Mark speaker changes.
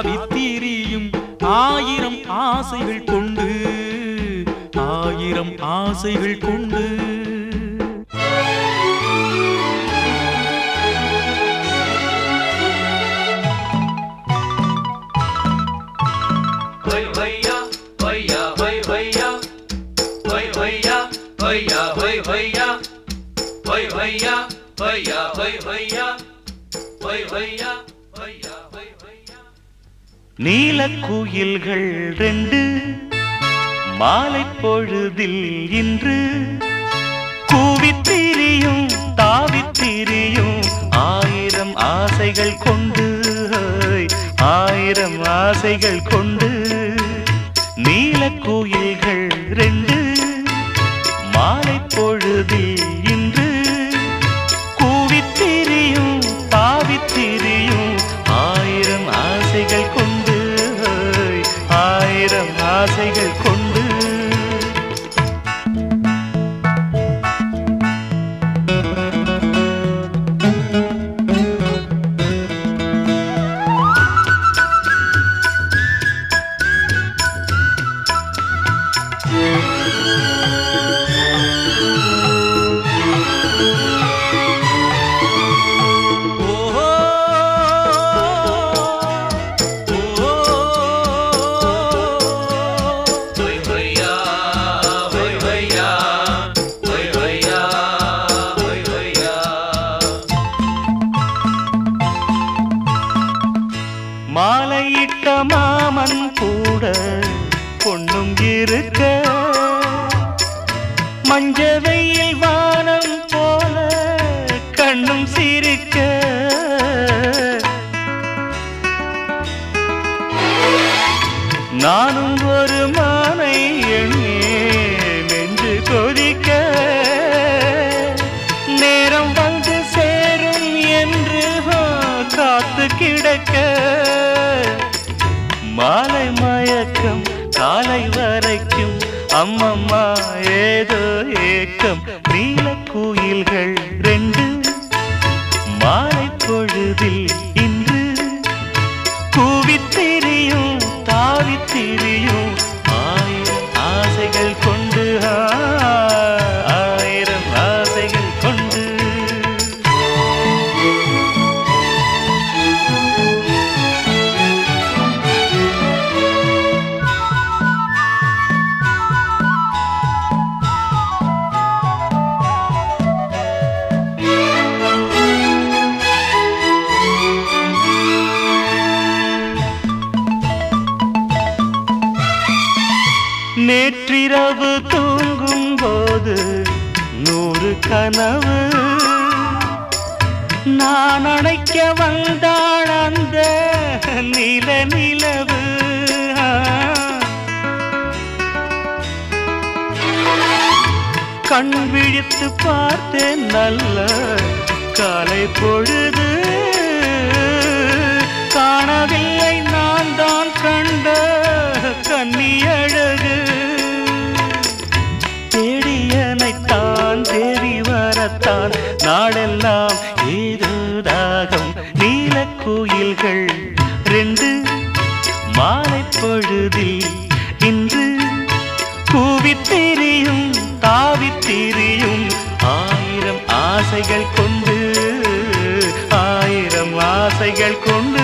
Speaker 1: தாவித்தீரியும் ஆயிரம் ஆசைகள் கொண்டு ஆயிரம் ஆசைகள் கொண்டு
Speaker 2: Hoy hoya, hoya, hoy hoya, hoy hoya, hoya, hoy hoya, hoy hoya, hoya, hoy hoya, hoy hoya, hoya, hoy hoya.
Speaker 3: நீலக்குயில்கள் ரெண்டு மாலை பொழுதில் இன்று கூவித்திரியும் தாவித்திரியும் ஆயிரம் ஆசைகள் கொண்டு ஆயிரம் ஆசைகள் கொண்டு நீலக்குயில்கள் ரெண்டு மாலை பொழுதில் இன்று கூவித்திரியும் தாவித்திரியும் ஆயிரம் ஆசைகள் கொண்டு ஆயிரம் ஆசைகள் கொண்டு
Speaker 1: ஓஹோ
Speaker 2: Hoy hoya, hoy hoya, hoy hoya, hoy hoya.
Speaker 3: மாலையிட்ட மாமன் கூட பொண்ணும் இருக்க மஞ்ச வெயில் வானம் போல கண்ணும் சிரிக்க நானும் ஒரு மானை எண்ணி நெஞ்சு கொதிக்க நேரம் வந்து சேரும் என்று ஆ, காத்து கிடக்க மாலை மயக்கம் காலை வரைக்கும் அம்மம்மா ஏதோ ஏக்கம் நீல குயில்கள் ரெண்டு மாலை பொழுதில் இன்று கூவித்திரியும் தாவித்திரியும் ஆயிரம் ஆசைகள் கொண்டு ஆ, ஆயிரம் ஆசைகள் கொண்டு நேற்றிரவு தூங்கும் போது நூறு கனவு நான் அணைக்க வந்தாள் அந்த நில நிலவு கண் விழித்து பார்த்தேன் நல்ல காலை பொழுது காணவில்லை நான் தான் கண்ட கன்னி அழகு தேடியனைத்தான் தேடி வரத்தான் நாடெல்லாம் ஏதோ தாகம் நீல கோயில்கள் ரெண்டு மாலை பொழுதில் இன்று கூவித்திரியும் தாவித்திரியும் ஆயிரம் ஆசைகள் கொண்டு ஆயிரம் ஆசைகள் கொண்டு